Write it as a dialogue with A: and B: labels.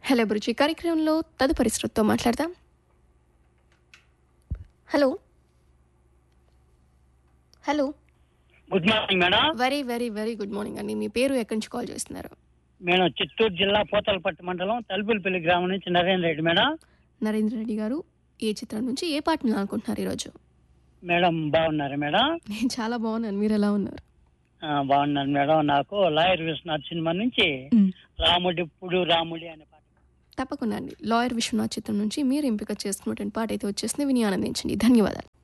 A: hello బ్రుచి కార్యక్రమంలో తదుపరి శ్రోతతో మాట్లాడదాం hello hello
B: good morning madam
A: very very very good morning అండి మీ పేరు ఎక్కడి నుంచి కాల్ చేస్తున్నారు
B: మేడం చిత్తూరు జిల్లా పోతలపట్టు మండలం తలుపులపల్లి గ్రామం నుంచి నరేంద్ర రెడ్డి మేడం
A: నరేంద్ర రెడ్డి గారు ఏ చిత్రం నుంచి ఏ పాటను అనుకుంటున్నారు ఈరోజు
B: మేడం బాగున్నారు మేడం
A: నేను చాలా బాగున్నాను మీరు ఎలా ఉన్నారు
B: ఆ, బాగున్నాను మేడం నాకు లాయర్ విశ్వనాథ్ సినిమా నుంచి రాముడిప్పుడు రాముడి అనే పాట
A: తప్పకుండా అండి లాయర్ విశ్వనాథ్ చిత్రం నుంచి మీరు ఎంపిక చేసుకున్నటువంటి పాట అయితే వచ్చేసింది విని ఆనందించండి ధన్యవాదాలు